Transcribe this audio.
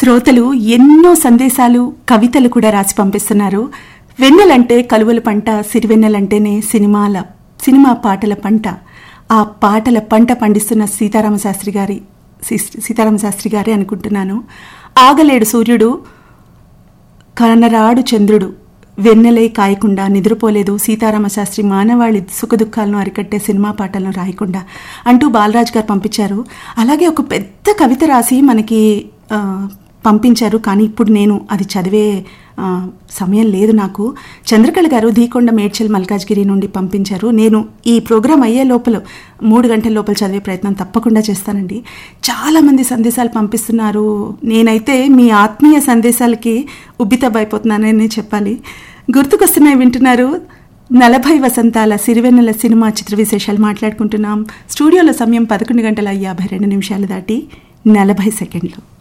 శ్రోతలు ఎన్నో సందేశాలు కవితలు కూడా రాసి పంపిస్తున్నారు వెన్నెలంటే కలువల పంట సిరివెన్నెలంటేనే సినిమాల సినిమా పాటల పంట ఆ పాటల పంట పండిస్తున్న సీతారామ శాస్త్రి గారి సీ- సీతారామ శాస్త్రి గారే అనుకుంటున్నాను ఆగలేడు సూర్యుడు కనరాడు చంద్రుడు వెన్నెలై కాయకుండా నిద్రపోలేదు సీతారామ శాస్త్రి మానవాళి సుఖదుఖాలను అరికట్టే సినిమా పాటలను రాయకుండా అంటూ బాలరాజ్ గారు పంపించారు అలాగే ఒక పెద్ద కవిత రాసి మనకి ఆ, పంపించారు కానీ ఇప్పుడు నేను అది చదివే ఆ, సమయం లేదు నాకు చంద్రకళ గారు ధీకొండ మేడ్చల్ మల్కాజ్గిరి నుండి పంపించారు నేను ఈ ప్రోగ్రాం అయ్యే లోపల మూడు గంటల లోపల చదివే ప్రయత్నం తప్పకుండా చేస్తానండి చాలామంది సందేశాలు పంపిస్తున్నారు నేనైతే మీ ఆత్మీయ సందేశాలకి ఉబ్బితబ్బైపోతున్నానని చెప్పాలి గుర్తుకొస్తున్నాయి వింటున్నారు నలభై వసంతాల సిరివెన్నెల సినిమా చిత్ర విశేషాలు మాట్లాడుకుంటున్నాం స్టూడియోలో సమయం పదకొండు గంటల యాభై రెండు నిమిషాలు దాటి నలభై సెకండ్లు